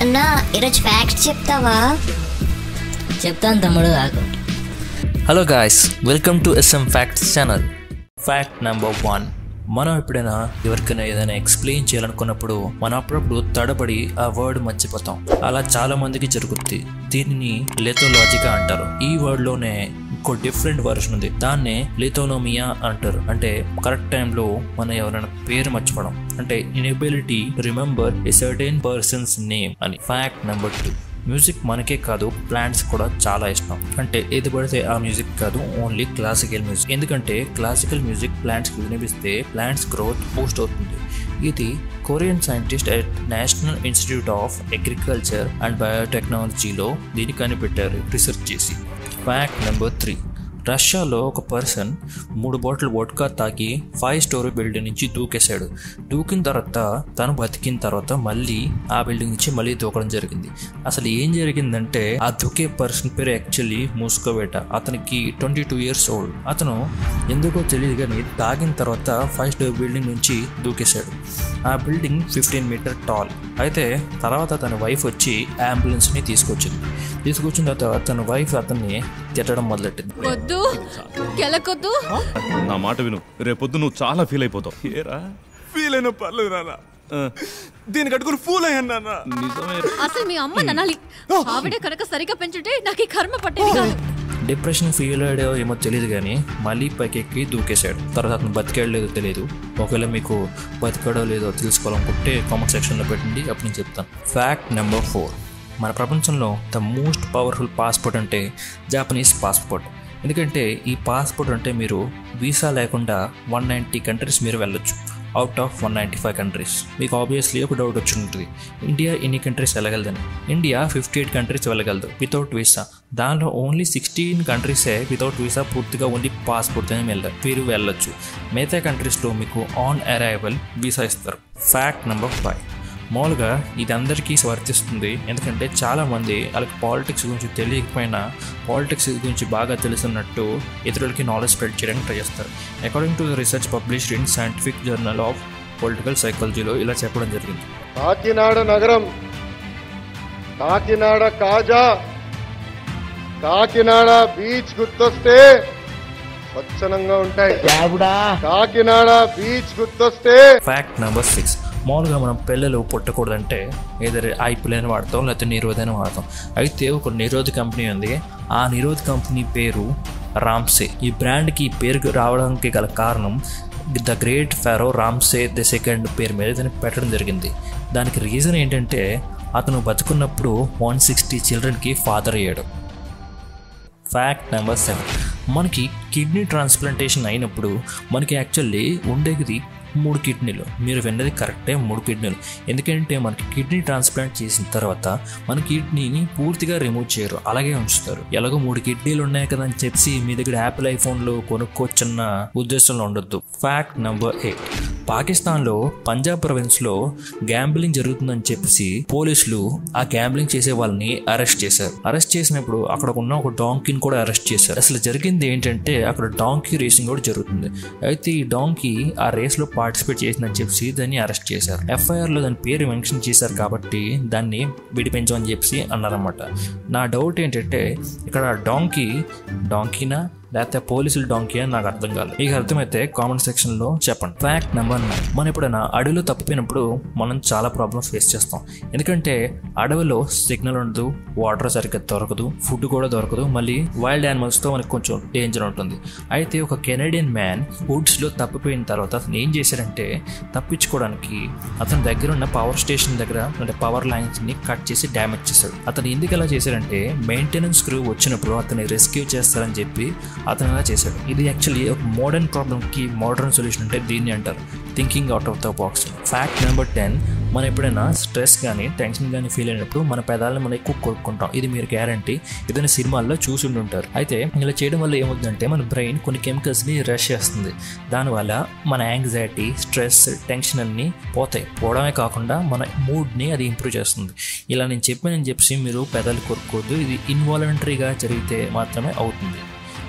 అన్నా ఈరోజు ఫ్యాక్ట్స్ చెప్తావా చెప్తాను తమ్ముడు ఆగు hello guys welcome to SM facts channel fact number one మనం ఎప్పుడైనా ఎవరికైనా ఏదైనా ఎక్స్ప్లెయిన్ చేయాలనుకున్నప్పుడు మనం అప్పుడప్పుడు తడబడి ఆ వర్డ్ మర్చిపోతాం అలా చాలా మందికి జరుగుద్ది దీనిని లెథోలాజికా అంటారు ఈ వర్డ్ లోనే ఇంకో డిఫరెంట్ వర్షన్ ఉంది దాన్నే లిథోనోమియా అంటారు అంటే కరెక్ట్ టైంలో మనం ఎవరైనా పేరు మర్చిపోవడం అంటే inability remember a certain person's name అని ఫ్యాక్ట్ నెంబర్ టూ మ్యూజిక్ మనకే కాదు ప్లాంట్స్ కూడా చాలా ఇష్టం అంటే ఏది పడితే ఆ మ్యూజిక్ కాదు ఓన్లీ క్లాసికల్ మ్యూజిక్ ఎందుకంటే క్లాసికల్ మ్యూజిక్ ప్లాంట్స్కి వినిపిస్తే ప్లాంట్స్ గ్రోత్ బూస్ట్ అవుతుంది ఇది Korean scientist at National Institute of Agriculture and బయోటెక్నాలజీలో దీన్ని కనిపెట్టారు రీసెర్చ్ చేసి ఫ్యాక్ట్ నెంబర్ త్రీ రష్యాలో ఒక పర్సన్ మూడు బాటిల్ వోడ్కా తాగి ఫైవ్ స్టోరీ బిల్డింగ్ నుంచి దూకేశాడు దూకిన తర్వాత తను బతికిన తర్వాత మళ్ళీ ఆ బిల్డింగ్ నుంచి మళ్ళీ దూకడం జరిగింది అసలు ఏం జరిగిందంటే ఆ దూకే పర్సన్ పేరు యాక్చువల్లీ మూసుకోవేట అతనికి ట్వంటీ టూ ఇయర్స్ ఓల్డ్ అతను ఎందుకో తెలియదు కానీ తాగిన తర్వాత ఫైవ్ స్టోరీ బిల్డింగ్ నుంచి దూకేశాడు ఆ బిల్డింగ్ ఫిఫ్టీన్ మీటర్ టాల్ అయితే తర్వాత తన వైఫ్ వచ్చి అంబులెన్స్ని తీసుకొచ్చింది తీసుకొచ్చిన తర్వాత తన వైఫ్ అతన్ని తిట్టడం మొదలెట్టింది వద్దు గెలకొద్దు నా మాట విను రేపొద్దు నువ్వు చాలా ఫీల్ అయిపోతావు ఏరా ఫీల్ అయినా పర్లేదు నాన్న దీన్ని కట్టుకుని ఫూల్ అయ్యాను నాన్న నిజమే అసలు మీ అమ్మ ననాలి ఆవిడే కనుక సరిగా పెంచుంటే నాకు ఈ కర్మ పట్టేది కాదు డిప్రెషన్ ఫీల్ అయ్యాడో ఏమో తెలియదు కానీ మళ్ళీ పైకెక్కి దూకేశాడు తర్వాత అతను బతికాడు లేదో తెలియదు ఒకవేళ మీకు బతికాడో లేదో తెలుసుకోవాలనుకుంటే కామెంట్ సెక్షన్లో పెట్టండి అప్పుడు నేను చెప్తాను ఫ్యాక్ట్ నెంబర్ ఫోర్ మన ప్రపంచంలో ద మోస్ట్ పవర్ఫుల్ పాస్పోర్ట్ అంటే జాపనీస్ పాస్పోర్ట్ ఎందుకంటే ఈ పాస్పోర్ట్ అంటే మీరు వీసా లేకుండా వన్ నైంటీ కంట్రీస్ మీరు వెళ్ళొచ్చు out of one ninety five countries మీకు ఆబ్వియస్లీ ఒక డౌట్ వచ్చి ఉంటుంది ఇండియా ఎన్ని కంట్రీస్ వెళ్ళగలదని ఇండియా ఫిఫ్టీ ఎయిట్ కంట్రీస్ వెళ్ళగలదు వితౌట్ వీసా దానిలో ఓన్లీ సిక్స్టీన్ కంట్రీసే వితౌట్ వీసా పూర్తిగా ఓన్లీ పాస్పోర్ట్ అని వెళ్ళ మీరు వెళ్ళొచ్చు మిగతా కంట్రీస్లో మీకు ఆన్ అరైవల్ వీసా ఇస్తారు ఫ్యాక్ట్ నెంబర్ ఫైవ్ మామూలుగా ఇది అందరికీ వర్తిస్తుంది ఎందుకంటే చాలామంది వాళ్ళకి పాలిటిక్స్ గురించి తెలియకపోయినా పాలిటిక్స్ గురించి బాగా తెలుసున్నట్టు ఇతరులకి నాలెడ్జ్ స్ప్రెడ్ చేయడానికి ట్రై చేస్తారు according to the research published in scientific journal of political సైకాలజీలో ఇలా చెప్పడం జరిగింది కాకినాడ నగరం కాకినాడ కాజా కాకినాడ బీచ్ గుర్తొస్తే స్వచ్ఛనంగా ఉంటాయి కాకినాడ బీచ్ గుర్తొస్తే ఫ్యాక్ట్ నెంబర్ సిక్స్ మామూలుగా మనం పిల్లలు పుట్టకూడదంటే ఏదో ఐపిఎల్ని వాడతాం లేకపోతే నిరోధని వాడతాం అయితే ఒక నిరోధ కంపెనీ ఉంది ఆ నిరోధ కంపెనీ పేరు రామ్సే ఈ బ్రాండ్కి ఈ పేరు రావడానికి గల కారణం the great pharaoh Ramesses the second పేరు మీద దీన్ని పెట్టడం జరిగింది దానికి రీజన్ ఏంటంటే అతను బతుకున్నప్పుడు వన్ సిక్స్టీ చిల్డ్రన్కి ఫాదర్ అయ్యాడు ఫ్యాక్ట్ నెంబర్ సెవెన్ మనకి కిడ్నీ ట్రాన్స్ప్లాంటేషన్ అయినప్పుడు మనకి యాక్చువల్లీ ఉండేది మూడు కిడ్నీలు మీరు విన్నది కరెక్టే మూడు కిడ్నీలు ఎందుకంటే మనకి కిడ్నీ ట్రాన్స్ప్లాంట్ చేసిన తర్వాత మన కిడ్నీని పూర్తిగా రిమూవ్ చేయరు అలాగే ఉంచుతారు ఎలాగో మూడు కిడ్నీలు ఉన్నాయి కదా అని చెప్పి మీ దగ్గర యాపిల్ ఐఫోన్లు కొనుక్కోవచ్చన్న ఉద్దేశంలో ఉండొద్దు ఫ్యాక్ట్ నెంబర్ ఎయిట్ పాకిస్తాన్లో పంజాబ్ ప్రొవిన్స్లో గ్యాంబ్లింగ్ జరుగుతుందని చెప్పేసి పోలీసులు ఆ గ్యాంబ్లింగ్ చేసే వాళ్ళని అరెస్ట్ చేశారు అరెస్ట్ చేసినప్పుడు అక్కడ ఉన్న ఒక డాంకీని కూడా అరెస్ట్ చేశారు అసలు జరిగింది ఏంటంటే అక్కడ డాంకీ రేసింగ్ కూడా జరుగుతుంది అయితే ఈ డాంకీ ఆ రేస్లో పార్టిసిపేట్ చేసిందని చెప్పి దాన్ని అరెస్ట్ చేశారు ఎఫ్ఐఆర్లో దాని పేరు మెన్షన్ చేశారు కాబట్టి దాన్ని విడిపించమని చెప్పి అన్నారన్నమాట నా డౌట్ ఏంటంటే ఇక్కడ డాంకీ డాంకీనా లేకపోతే పోలీసులు డాంకీ అని నాకు అర్థం కాలేదు మీకు అర్థమైతే కామెంట్ సెక్షన్లో చెప్పండి ఫ్యాక్ట్ నెంబర్ నైన్ మనం ఎప్పుడైనా అడవిలో తప్పిపోయినప్పుడు మనం చాలా ప్రాబ్లమ్స్ ఫేస్ చేస్తాం ఎందుకంటే అడవిలో సిగ్నల్ ఉండదు వాటర్ సరిగ్గా దొరకదు ఫుడ్ కూడా దొరకదు మళ్ళీ వైల్డ్ యానిమల్స్తో మనకు కొంచెం డేంజర్ ఉంటుంది అయితే ఒక కెనేడియన్ మ్యాన్ వుడ్స్లో తప్పిపోయిన తర్వాత అతను ఏం చేశాడంటే తప్పించుకోవడానికి అతని దగ్గర ఉన్న పవర్ స్టేషన్ దగ్గర అంటే పవర్ లైన్స్ని కట్ చేసి డ్యామేజ్ చేశాడు అతను ఎందుకు ఎలా చేశాడంటే మెయింటెనెన్స్ క్రూ వచ్చినప్పుడు అతన్ని రెస్క్యూ చేస్తారని చెప్పి అతను అలా చేశాడు ఇది యాక్చువల్లీ ఒక మోడర్న్ ప్రాబ్లమ్కి మోడర్న్ సొల్యూషన్ అంటే దీన్ని అంటారు thinking out of the box fact number ten మనం ఎప్పుడైనా స్ట్రెస్ కానీ టెన్షన్ కానీ ఫీల్ అయినప్పుడు మన పెదాలను మనం ఎక్కువ కొరుక్కుంటాం ఇది మీరు గ్యారంటీ ఏదైనా సినిమాల్లో చూసి ఉంటారు అయితే ఇలా చేయడం వల్ల ఏమవుతుందంటే మన బ్రెయిన్ కొన్ని కెమికల్స్ని రష్ చేస్తుంది దానివల్ల మన యాంగ్జైటీ స్ట్రెస్ టెన్షన్ అన్నీ పోతాయి పోవడమే కాకుండా మన మూడ్ని అది ఇంప్రూవ్ చేస్తుంది ఇలా నేను చెప్పానని చెప్పి మీరు పెదాలు కొరుక్కోవద్దు ఇది ఇన్వాలంటరీగా జరిగితే మాత్రమే అవుతుంది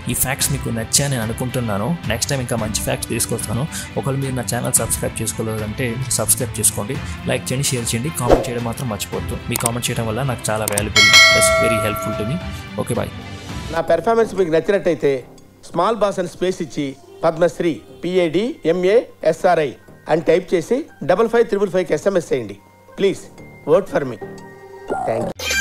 ఈ ఫ్యాక్ట్స్ మీకు నచ్చాయని అనుకుంటున్నాను నెక్స్ట్ టైం ఇంకా మంచి ఫ్యాక్ట్స్ తీసుకొస్తాను ఒకవేళ మీరు నా ఛానల్ సబ్స్క్రైబ్ చేసుకోలేదంటే సబ్స్క్రైబ్ చేసుకోండి లైక్ చేయండి షేర్ చేయండి కామెంట్ చేయడం మాత్రం మర్చిపోవద్దు మీ కామెంట్ చేయడం వల్ల నాకు చాలా valuable plus very helpful to me okay bye నా పెర్ఫార్మెన్స్ మీకు నచ్చినట్టయితే స్మాల్ బాస్ అని స్పేస్ ఇచ్చి పద్మశ్రీ పిఏడి ఎంఏ ఎస్ఆర్ఐ అని టైప్ చేసి డబల్ ఫైవ్ త్రిబుల్ ఫైవ్కి ఎస్ఎంఎస్ చేయండి please work for me thank you